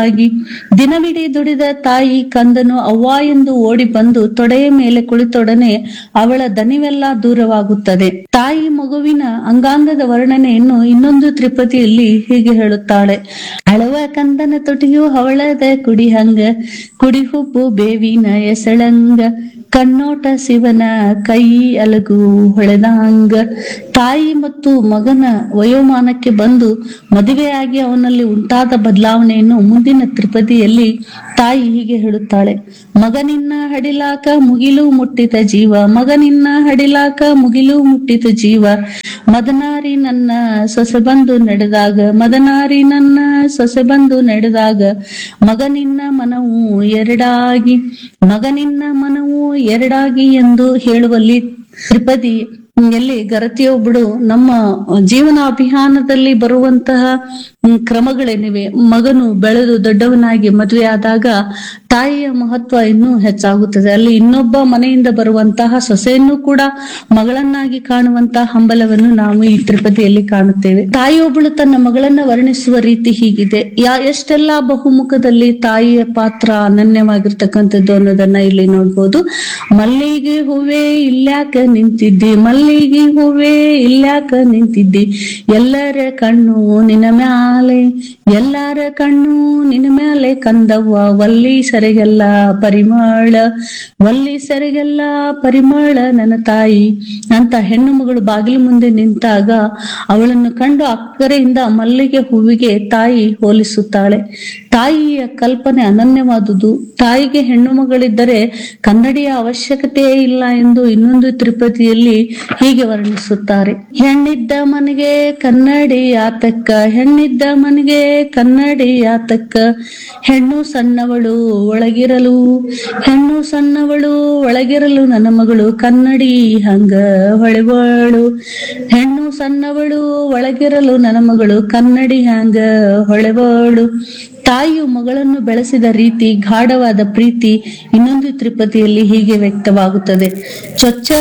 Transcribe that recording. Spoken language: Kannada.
ಆಗಿ ದಿನವಿಡೀ ದುಡಿದ ತಾಯಿ ಕಂದನು ಅವ್ವ ಎಂದು ಓಡಿ ಬಂದು ತೊಡೆಯ ಮೇಲೆ ಕುಳಿತೊಡನೆ ಅವಳ ದನಿವೆಲ್ಲ ದೂರವಾಗುತ್ತದೆ ತಾಯಿ ಮಗುವಿನ ಅಂಗಾಂಗದ ವರ್ಣನೆಯನ್ನು ಇನ್ನೊಂದು ತ್ರಿಪದಿಯಲ್ಲಿ ಹೀಗೆ ಹೇಳುತ್ತಾಳೆ ಅಳವ ಕಂದನ ತುಟಿಯು ಹವಳದ ಕುಡಿಹಂಗ ಕುಡಿ ಹುಬ್ಬು ಬೇವಿನ ಎಸಳಂಗ ಕಣ್ಣೋಟ ಶಿವನ ಕೈ ಅಲಗು ಹೊಳೆದಂಗ ತಾಯಿ ಮತ್ತು ಮಗನ ವಯೋಮಾನಕ್ಕೆ ಬಂದು ಮದುವೆಯಾಗಿ ಅವನಲ್ಲಿ ಉಂಟಾದ ಬದಲಾವಣೆಯನ್ನು ಮುಂದಿನ ತ್ರಿಪದಿಯಲ್ಲಿ ತಾಯಿ ಹೀಗೆ ಹೇಳುತ್ತಾಳೆ ಮಗನಿನ್ನ ಹಡಿಲಾಕ ಮುಗಿಲು ಮುಟ್ಟಿದ ಜೀವ ಮಗನಿನ್ನ ಹಡಿಲಾಕ ಮುಗಿಲು ಮುಟ್ಟಿದ ಜೀವ ಮದನಾರಿ ನನ್ನ ಸೊಸೆ ಬಂದು ನಡೆದಾಗ ಮದನಾರಿ ನನ್ನ ಸೊಸೆ ಬಂದು ನಡೆದಾಗ ಮಗನಿನ್ನ ಮನವು ಎರಡಾಗಿ ಮಗನಿನ್ನ ಮನವು ಎರಡಾಗಿ ಎಂದು ಹೇಳುವಲ್ಲಿ ತ್ರಿಪದಿ ಎಲ್ಲಿ ಗರತಿಯೊಬ್ಬಳು ನಮ್ಮ ಜೀವನ ಅಭಿಯಾನದಲ್ಲಿ ಬರುವಂತಹ ಹ್ಮ್, ಕ್ರಮಗಳೇನಿವೆ ಮಗನು ಬೆಳೆದು ದೊಡ್ಡವನಾಗಿ ಮದುವೆ ಆದಾಗ ತಾಯಿಯ ಮಹತ್ವ ಇನ್ನೂ ಹೆಚ್ಚಾಗುತ್ತದೆ ಅಲ್ಲಿ ಇನ್ನೊಬ್ಬ ಮನೆಯಿಂದ ಬರುವಂತಹ ಸೊಸೆಯನ್ನು ಕೂಡ ಮಗಳನ್ನಾಗಿ ಕಾಣುವಂತಹ ಹಂಬಲವನ್ನು ನಾವು ಈ ತ್ರಿಪದಿಯಲ್ಲಿ ಕಾಣುತ್ತೇವೆ ತಾಯಿಯೊಬ್ಬಳು ತನ್ನ ಮಗಳನ್ನ ವರ್ಣಿಸುವ ರೀತಿ ಹೀಗಿದೆ ಯಾ ಎಷ್ಟೆಲ್ಲಾ ಬಹುಮುಖದಲ್ಲಿ ತಾಯಿಯ ಪಾತ್ರ ಅನನ್ಯವಾಗಿರ್ತಕ್ಕಂಥದ್ದು ಅನ್ನೋದನ್ನ ಇಲ್ಲಿ ನೋಡ್ಬೋದು ಮಲ್ಲಿಗೆ ಹೂವೇ ಇಲ್ಯಾಕ ನಿಂತಿದ್ದಿ ಮಲ್ಲಿಗೆ ಹೂವೇ ಇಲ್ಯಾಕ ನಿಂತಿದ್ದಿ ಎಲ್ಲರ ಕಣ್ಣು ನಿನ್ನ ಮ್ಯಾಲೆ ಎಲ್ಲರ ಕಣ್ಣು ನಿನ್ನ ಮ್ಯಾಲೆ ಕಂದವ್ವ ವಲ್ಲಿ ಸರಿಗೆಲ್ಲ ಪರಿಮಳ ವಲ್ಲಿ ಸರಿಗೆಲ್ಲ ಪರಿಮಳ ನನ್ನ ತಾಯಿ ಅಂತ ಹೆಣ್ಣು ಮಗಳು ಬಾಗಿಲು ಮುಂದೆ ನಿಂತಾಗ ಅವಳನ್ನು ಕಂಡು ಅಕ್ಕರೆಯಿಂದ ಮಲ್ಲಿಗೆ ಹೂವಿಗೆ ತಾಯಿ ಹೋಲಿಸುತ್ತಾಳೆ ತಾಯಿಯ ಕಲ್ಪನೆ ಅನನ್ಯವಾದುದು ತಾಯಿಗೆ ಹೆಣ್ಣು ಮಗಳಿದ್ದರೆ ಕನ್ನಡಿಯ ಅವಶ್ಯಕತೆಯೇ ಇಲ್ಲ ಎಂದು ಇನ್ನೊಂದು ತ್ರಿಪದಿಯಲ್ಲಿ ಹೀಗೆ ವರ್ಣಿಸುತ್ತಾರೆ ಹೆಣ್ಣಿದ್ದ ಮನೆಗೆ ಕನ್ನಡಿ ಆತಕ್ಕ ಹೆಣ್ಣಿದ್ದ ಮನೆಗೆ ಕನ್ನಡಿ ಆತಕ್ಕ ಹೆಣ್ಣು ಸಣ್ಣವಳು ಒಳಗಿರಲು ಹೆಣ್ಣು ಸಣ್ಣವಳು ಒಳಗಿರಲು ನನ್ನ ಮಗಳು ಕನ್ನಡಿ ಹಂಗ ಹೊಳೆವಳು ಹೆಣ್ಣು ಸಣ್ಣವಳು ಒಳಗಿರಲು ನನ್ನ ಮಗಳು ಕನ್ನಡಿ ಹಂಗ ಹೊಳೆವಳು ತಾಯಿಯು ಮಗಳನ್ನು ಬೆಳೆಸಿದ ರೀತಿ ಗಾಢವಾದ ಪ್ರೀತಿ ಇನ್ನೊಂದು ತ್ರಿಪದಿಯಲ್ಲಿ ಹೀಗೆ ವ್ಯಕ್ತವಾಗುತ್ತದೆ ಚೊಚ್ಚ